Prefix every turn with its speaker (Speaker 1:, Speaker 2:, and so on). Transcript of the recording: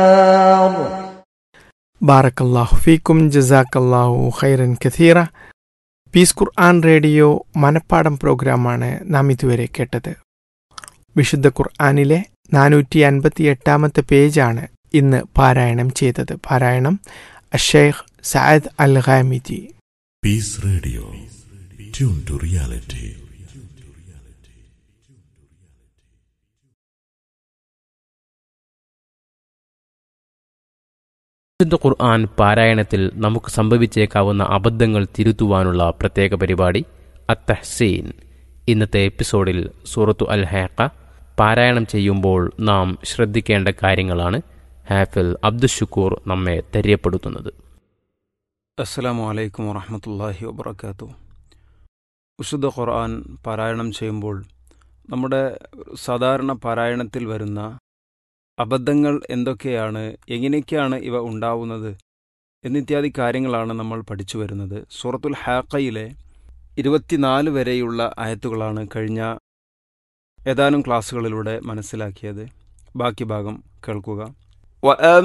Speaker 1: ബാറക്കല്ലാഹു ഫീക്കും ജസാക്കല്ലാഹു ഖൈറൻ കഥീറ പീസ് ഖുർആൻ റേഡിയോ മനപ്പാടം പ്രോഗ്രാമാണ് നാം ഇതുവരെ കേട്ടത് വിശുദ്ധ ഖുർആനിലെ നാനൂറ്റി അൻപത്തി എട്ടാമത്തെ പേജാണ് ഇന്ന് പാരായണം ചെയ്തത് പാരായണം അഷേഖ് സയദ് അൽ Ghamdi
Speaker 2: Peace Radio. Tune to reality.
Speaker 3: വിശുദ്ധ ഖുർആൻ പാരായണത്തിൽ നമുക്ക് സംഭവിച്ചേക്കാവുന്ന അബദ്ധങ്ങൾ തിരുത്തുവാനുള്ള പ്രത്യേക പരിപാടി അത്തഹ്സീൻ ഇന്നത്തെ എപ്പിസോഡിൽ സൂറത്തു അൽ ഹേക്ക പാരായണം ചെയ്യുമ്പോൾ നാം ശ്രദ്ധിക്കേണ്ട കാര്യങ്ങളാണ് ഹാഫിൽ അബ്ദുഷുക്കൂർ നമ്മെ തെര്യപ്പെടുത്തുന്നത്
Speaker 4: അസ്സലാമു അലൈക്കും വറഹമത്തല്ലാഹി വബർക്കാത്തു വിശുദ്ധ ഖുർആൻ പാരായണം ചെയ്യുമ്പോൾ നമ്മുടെ സാധാരണ പാരായണത്തിൽ വരുന്ന അബദ്ധങ്ങൾ എന്തൊക്കെയാണ് എങ്ങനെയൊക്കെയാണ് ഇവ ഉണ്ടാവുന്നത് എന്നിത്യാദി കാര്യങ്ങളാണ് നമ്മൾ പഠിച്ചു വരുന്നത് സൂറത്തുൽ ഹാക്കയിലെ ഇരുപത്തിനാല് വരെയുള്ള ആയത്തുകളാണ് കഴിഞ്ഞ ഏതാനും ക്ലാസ്സുകളിലൂടെ മനസ്സിലാക്കിയത് ബാക്കി ഭാഗം കേൾക്കുക